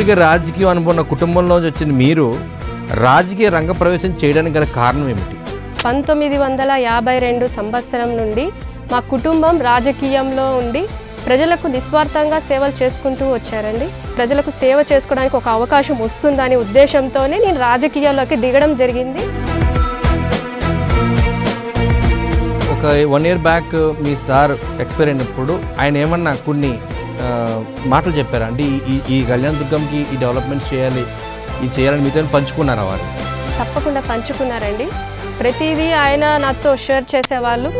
సుదీర్ఘ రాజకీయ అనుభవం ఉన్న కుటుంబంలోంచి వచ్చిన మీరు రాజకీయ రంగ ప్రవేశం చేయడానికి గల కారణం ఏమిటి పంతొమ్మిది వందల యాభై రెండు సంవత్సరం నుండి మా కుటుంబం రాజకీయంలో ఉండి ప్రజలకు నిస్వార్థంగా సేవలు చేసుకుంటూ వచ్చారండి ప్రజలకు సేవ చేసుకోవడానికి ఒక అవకాశం వస్తుందనే ఉద్దేశంతోనే నేను రాజకీయాల్లోకి దిగడం జరిగింది ఒక వన్ ఇయర్ బ్యాక్ మీ సార్ ఎక్స్పైర్ అయినప్పుడు ఆయన ఏమన్నా కొన్ని ఆ, మాటలు చెప్పారా అంటే ఈ- ఈ ఈ కళ్యాణ దుర్గంకి ఈ డెవలప్మెంట్స్ చేయాలి ఇది చేయాలని మీతో పంచుకున్నారా వారు తప్పకుండా పంచుకున్నారండి ప్రతిదీ ఆయన నాతో షేర్ చేసేవాళ్ళు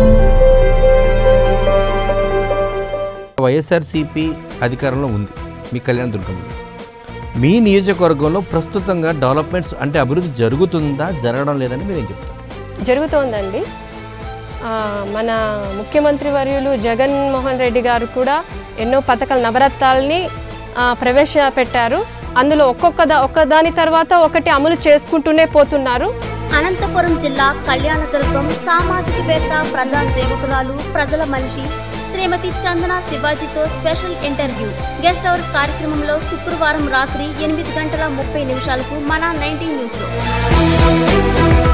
వైఎస్ఆర్సీపీ అధికారంలో ఉంది మీ కళ్యాణ దుర్గంలో మీ నియోజకవర్గంలో ప్రస్తుతంగా డెవలప్మెంట్స్ అంటే అభివృద్ధి జరుగుతుందా జరగడం లేదని మీరు ఏం చెప్తారు జరుగుతోందండి ఆ, మన ముఖ్యమంత్రి వర్యులు జగన్మోహన్ రెడ్డి గారు కూడా ఎన్నో పథకాల నవరత్నాల్ని ఆ, ప్రవేశపెట్టారు అందులో ఒక్కొక్క దా ఒక్కదాని తర్వాత ఒకటి అమలు చేసుకుంటూనే పోతున్నారు అనంతపురం జిల్లా కళ్యాణదుర్గం సామాజికవేత్త ప్రజా సేవకురాలు ప్రజల మనిషి శ్రీమతి చందన శివాజీతో స్పెషల్ ఇంటర్వ్యూ గెస్ట్ అవర్ కార్యక్రమంలో శుక్రవారం రాత్రి ఎనిమిది గంటల ముప్పై నిమిషాలకు మన నైన్టీన్ న్యూస్లో